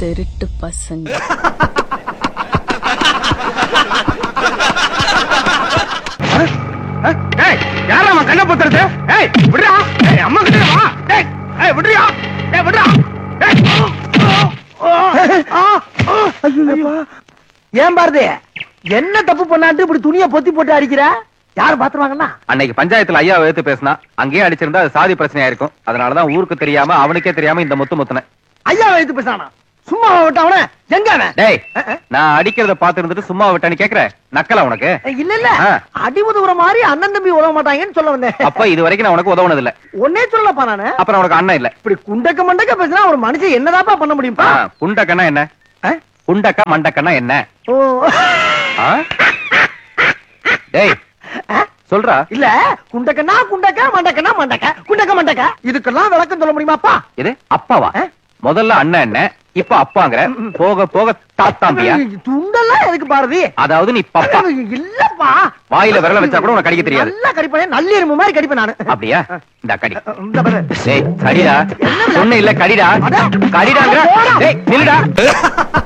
திருட்டு பசங்க ஏய் யாரா அவன் கண்ணை பொத்துறது ஏய் விடுறா ஏய் அம்மா கிட்ட வா ஏய் ஏய் விடுறியா ஏய் விடுறா ஏய் ஏன் பாரதி என்ன தப்பு பண்ணாட்டு இப்படி துணியை பொத்தி போட்டு அடிக்கிற யாரு பாத்துருவாங்கன்னா அன்னைக்கு பஞ்சாயத்துல ஐயா எடுத்து பேசினா அங்கேயே அடிச்சிருந்தா அது சாதி பிரச்சனையா இருக்கும் அதனாலதான் ஊருக்கு தெரியாம அவனுக்கே தெரியாம இந்த முத்து முத்துனேன் ஐயா எடுத்து பேசானா சும்மா விட்ட அவன எங்க அவன் டேய் அஹ், அஹ். நான் அடிக்கிறத பாத்து இருந்துட்டு சும்மா விட்டான்னு கேக்குற நக்கல உனக்கு இல்ல இல்ல ஆ. அடி உதவுற மாதிரி அண்ணன் தம்பி உதவ மாட்டாங்கன்னு சொல்ல வந்தேன் அப்ப இது வரைக்கும் நான் உனக்கு உதவுனது இல்ல ஒன்னே சொல்லப்பா நானு அப்புறம் உனக்கு அண்ணன் இல்ல இப்படி குண்டக்க மண்டக்க பேசினா ஒரு மனுஷன் என்னதாப்பா பண்ண முடியும்பா ஆ, புண்டக்கன்னா என்ன ஆ? புண்டக்கா மண்டக்கன்னா என்ன ஓ ஆ? டேய் ஆ? சொல்றா இல்ல குண்டக்கனா குண்டக்க மண்டக்கனா மண்டக்க குண்டக்க மண்டக்க இதுக்கெல்லாம் விளக்கம் சொல்ல முடியுமாப்பா இது அப்பாவா ஆ? முதல்ல அண்ணன் என்ன இப்ப அப்பாங்கிற போக போக தாத்தாம்பியா துண்டெல்லாம் எதுக்கு பாரதி அதாவது நீ பப்பா இல்லப்பா வாயில விரல வச்சா கூட உனக்கு கடிக்க தெரியாது நல்லா கடிப்பேன் நல்லெரும்பு மாதிரி கடிப்பேன் நானு அப்படியா இந்த கடி இந்த பாரு. டேய் கடிடா ஒண்ணு இல்ல கடிடா அட. கடிடாங்கிற டேய் நில்லுடா